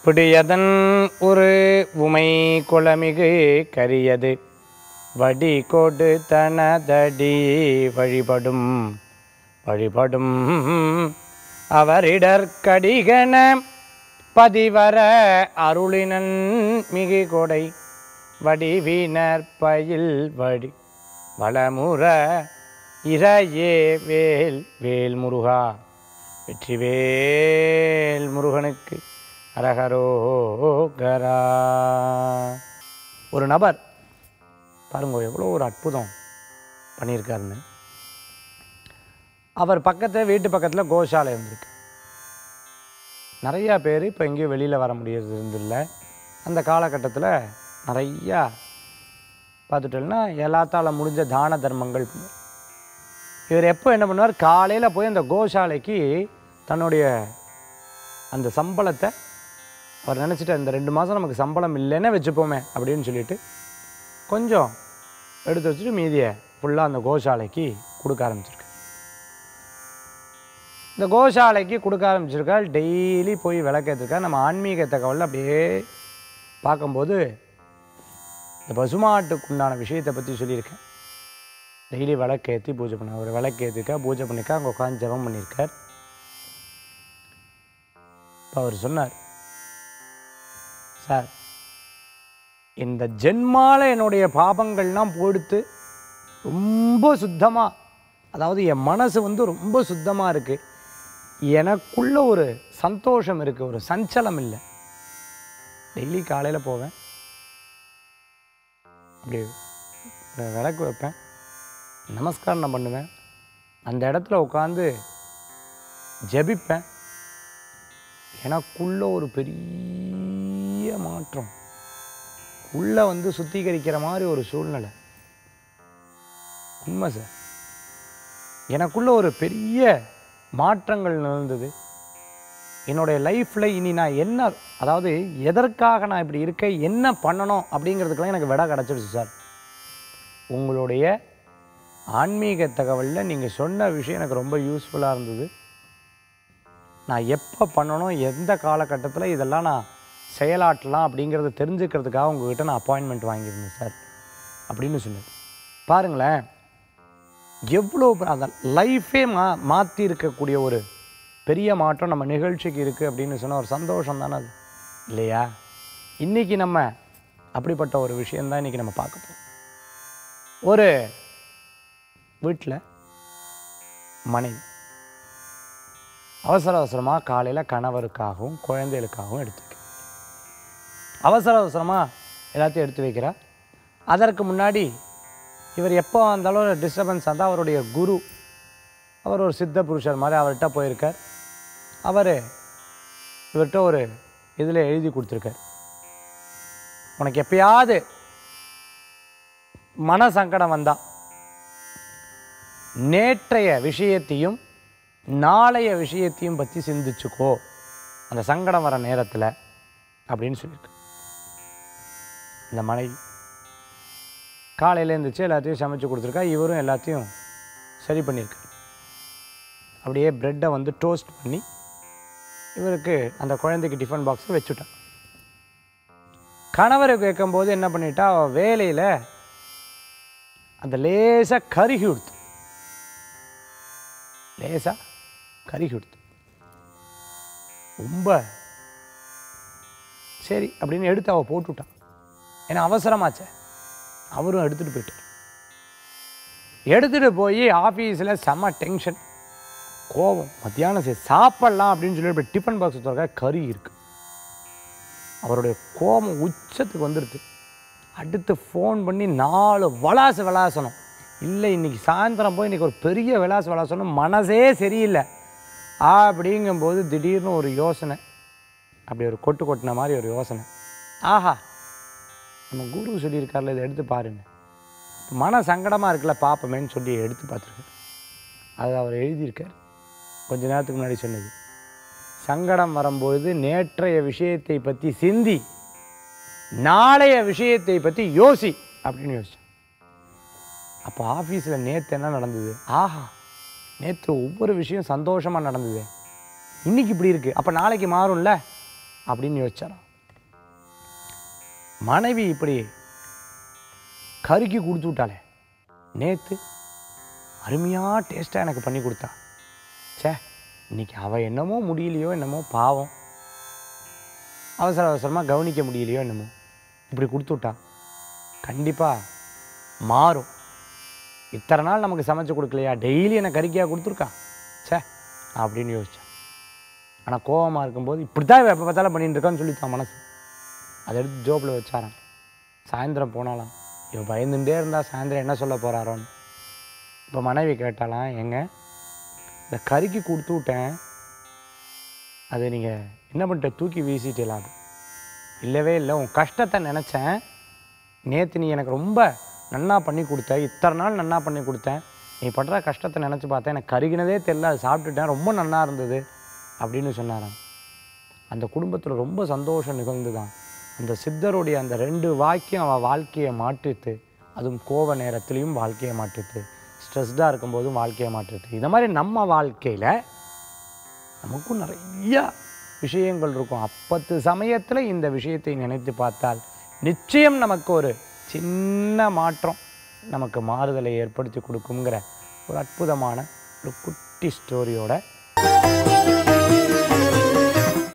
பிடியதன் ஒரு உமை குளமிகு கரியது வடி கொடு தனதடி வழிபடும் வழிபடும் அவரிடற்கடிகன பதிவர அருளினன் மிகு கொடை வடிவினர் பயில் வடி வளமுற இறையே வேல் வேல் முருகா வெற்றிவேல் முருகனுக்கு அரகரோகரா ஒரு நபர் பாருங்க எவ்வளோ ஒரு அற்புதம் பண்ணியிருக்காருன்னு அவர் பக்கத்தில் வீட்டு பக்கத்தில் கோசாலை இருந்திருக்கு நிறையா பேர் இப்போ எங்கேயும் வெளியில் வர முடியறது இருந்தில்ல அந்த காலகட்டத்தில் நிறையா பார்த்துட்டோம்னா எல்லாத்தால் முடிஞ்ச தான தர்மங்கள் இவர் எப்போ என்ன பண்ணுவார் காலையில் போய் அந்த கோசாலைக்கு தன்னுடைய அந்த சம்பளத்தை அவர் நினச்சிட்டு இந்த ரெண்டு மாதம் நமக்கு சம்பளம் இல்லைன்னே வச்சுப்போமே அப்படின்னு சொல்லிட்டு கொஞ்சம் எடுத்து வச்சுட்டு மீதியை ஃபுல்லாக அந்த கோசாலைக்கு கொடுக்க ஆரம்பிச்சிருக்கு இந்த கோசாலைக்கு கொடுக்க ஆரம்பிச்சிருக்காள் டெய்லி போய் விளக்கேற்றிருக்கா நம்ம ஆன்மீக தகவலில் அப்படியே பார்க்கும்போது இந்த பசுமாட்டுக்கு உண்டான விஷயத்தை பற்றி சொல்லியிருக்கேன் டெய்லி விளக்கேற்றி பூஜை பண்ண ஒரு விளக்கேற்றிருக்கா பூஜை பண்ணிருக்கா அங்கே உட்காந்து ஜெபம் பண்ணியிருக்கார் இப்போ அவர் சொன்னார் சார் இந்த ஜென்மால என்னுடைய பாபங்கள்லாம் போடுத்து ரொம்ப சுத்தமாக அதாவது என் மனசு வந்து ரொம்ப சுத்தமாக இருக்குது எனக்குள்ள ஒரு சந்தோஷம் இருக்குது ஒரு சஞ்சலம் இல்லை டெய்லி காலையில் போவேன் அப்படி வி- விளக்கு வைப்பேன் நமஸ்காரம் நான் பண்ணுவேன் அந்த இடத்துல உட்காந்து ஜெபிப்பேன் எனக்குள்ள ஒரு பெரிய மாற்றம் உள்ளே வந்து சுத்திகரிக்கிற மாதிரி ஒரு சூழ்நிலை உண்மை சார் எனக்குள்ள ஒரு பெரிய மாற்றங்கள் நிகழ்ந்தது என்னுடைய லைஃப்பில் இனி நான் என்ன அதாவது எதற்காக நான் இப்படி இருக்கேன் என்ன பண்ணணும் அப்படிங்கிறதுக்கெல்லாம் எனக்கு விட கிடச்சிடுச்சு சார் உங்களுடைய ஆன்மீக தகவலில் நீங்கள் சொன்ன விஷயம் எனக்கு ரொம்ப யூஸ்ஃபுல்லாக இருந்தது நான் எப்போ பண்ணணும் எந்த காலகட்டத்தில் இதெல்லாம் நான் செயலாற்றலாம் அப்படிங்கிறத தெரிஞ்சுக்கிறதுக்காக உங்ககிட்ட நான் அப்பாயின்மெண்ட் வாங்கியிருந்தேன் சார் அப்படின்னு சொன்னது பாருங்களேன் எவ்வளோ பெ- அந்த லைஃபே மா மாற்றி இருக்கக்கூடிய ஒரு பெரிய மாற்றம் நம்ம நிகழ்ச்சிக்கு இருக்குது அப்படின்னு சொன்ன ஒரு சந்தோஷம் தானே அது இல்லையா இன்றைக்கி நம்ம அப்படிப்பட்ட ஒரு விஷயந்தான் இன்றைக்கி நம்ம பார்க்க போகிறோம் ஒரு வீட்டில் மனைவி அவசர அவசரமாக காலையில் கணவருக்காகவும் குழந்தைகளுக்காகவும் எடுத்து வைக்கிறா அவசர அவசரமாக எல்லாத்தையும் எடுத்து வைக்கிறா அதற்கு முன்னாடி இவர் எப்போ வந்தாலும் டிஸ்டர்பன்ஸ் வந்தால் அவருடைய குரு அவர் ஒரு சித்த புருஷர் மாதிரி அவர்கிட்ட போயிருக்கார் அவர் இவர்கிட்ட ஒரு இதில் எழுதி கொடுத்துருக்கார் உனக்கு எப்பயாவது மன சங்கடம் வந்தா நேற்றைய விஷயத்தையும் நாளைய விஷயத்தையும் பற்றி சிந்திச்சுக்கோ அந்த சங்கடம் வர நேரத்தில் அப்படின்னு சொல்லியிருக்கு இந்த மனைவி காலையில் எழுந்திரிச்சு எல்லாத்தையும் சமைச்சு கொடுத்துருக்கா இவரும் எல்லாத்தையும் சரி பண்ணியிருக்காரு அப்படியே ப்ரெட்டை வந்து டோஸ்ட் பண்ணி இவருக்கு அந்த குழந்தைக்கு டிஃபன் பாக்ஸை வச்சுட்டான் கணவரை கேட்கும்போது என்ன பண்ணிட்டா அவ வேலையில் அந்த லேசாக கருகி கொடுத்து லேசாக கருகி கொடுத்து ரொம்ப சரி அப்படின்னு எடுத்து அவள் போட்டுவிட்டான் ஏன்னா அவசரமாச்சே அவரும் எடுத்துகிட்டு போயிட்டார் எடுத்துகிட்டு போய் ஆஃபீஸில் செம்ம டென்ஷன் கோபம் மத்தியானம் சரி சாப்பிட்லாம் அப்படின்னு சொல்லி இப்படி டிஃபன் பாக்ஸ் திறக்க கறி இருக்கு அவருடைய கோபம் உச்சத்துக்கு வந்துடுது அடுத்து ஃபோன் பண்ணி நாலு விளாசு விளாசணும் இல்லை இன்னைக்கு சாயந்தரம் போய் இன்னைக்கு ஒரு பெரிய விளாசு விளாசணும் மனசே சரியில்லை அப்படிங்கும்போது திடீர்னு ஒரு யோசனை அப்படி ஒரு கொட்டு கொட்டின மாதிரி ஒரு யோசனை ஆஹா நம்ம குரு சொல்லியிருக்கார்ல இதை எடுத்து பாருங்க மன சங்கடமாக இருக்குல்ல பார்ப்போமேன்னு சொல்லி எடுத்து பார்த்துருக்காரு அது அவர் எழுதியிருக்கார் கொஞ்ச நேரத்துக்கு முன்னாடி சொன்னது சங்கடம் வரும்போது நேற்றைய விஷயத்தை பற்றி சிந்தி நாளைய விஷயத்தை பற்றி யோசி அப்படின்னு யோசிச்சேன் அப்போ ஆஃபீஸில் நேற்று என்ன நடந்தது ஆஹா நேற்று ஒவ்வொரு விஷயம் சந்தோஷமாக நடந்தது இன்னைக்கு இப்படி இருக்குது அப்போ நாளைக்கு மாறும்ல அப்படின்னு யோசிச்சாராம் மனைவி இப்படி கருக்கி கொடுத்து விட்டாளே நேற்று அருமையாக டேஸ்ட்டாக எனக்கு பண்ணி கொடுத்தா ச்சே இன்னைக்கு அவள் என்னமோ முடியலையோ என்னமோ பாவம் அவசர அவசரமாக கவனிக்க முடியலையோ என்னமோ இப்படி கொடுத்து விட்டா கண்டிப்பாக மாறும் இத்தனை நாள் நமக்கு சமைச்சு கொடுக்கலையா டெய்லி எனக்கு கறிக்கையாக கொடுத்துருக்கா ச்சே அப்படின்னு யோசித்தேன் ஆனால் கோவமாக இருக்கும்போது இப்படி தான் எப்போ பார்த்தாலும் பண்ணிட்டு இருக்கான்னு சொல்லித்தான் மனசு அதை எடுத்து ஜோப்பில் வச்சாராம் சாயந்தரம் போனாலாம் இவ பயந்துட்டே இருந்தால் சாயந்தரம் என்ன சொல்ல போகிறாரோன்னு இப்போ மனைவி கேட்டாலாம் ஏங்க இந்த கறிக்கு கொடுத்து விட்டேன் அது நீங்கள் என்ன பண்ணிட்ட தூக்கி வீசிட்டலாம் இல்லவே இல்லை உன் கஷ்டத்தை நினச்சேன் நேற்று நீ எனக்கு ரொம்ப நன்னா பண்ணி கொடுத்த இத்தனை நாள் நன்னா பண்ணி கொடுத்தேன் நீ படுற கஷ்டத்தை நினச்சி பார்த்தேன் எனக்கு கருகினதே தெரில அது சாப்பிட்டுட்டேன் ரொம்ப நன்னா இருந்தது அப்படின்னு சொன்னாராம் அந்த குடும்பத்தில் ரொம்ப சந்தோஷம் நிகழ்ந்துதான் அந்த சித்தருடைய அந்த ரெண்டு வாக்கியம் அவன் வாழ்க்கையை மாற்றித்து அதுவும் கோவ நேரத்துலையும் வாழ்க்கையை மாற்றித்து ஸ்ட்ரெஸ்டாக இருக்கும்போதும் வாழ்க்கையை மாற்றித்து இந்த மாதிரி நம்ம வாழ்க்கையில் நமக்கும் நிறைய விஷயங்கள் இருக்கும் அப்பத்து சமயத்தில் இந்த விஷயத்தை நினைத்து பார்த்தால் நிச்சயம் நமக்கு ஒரு சின்ன மாற்றம் நமக்கு மாறுதலை ஏற்படுத்தி கொடுக்குங்கிற ஒரு அற்புதமான ஒரு குட்டி ஸ்டோரியோட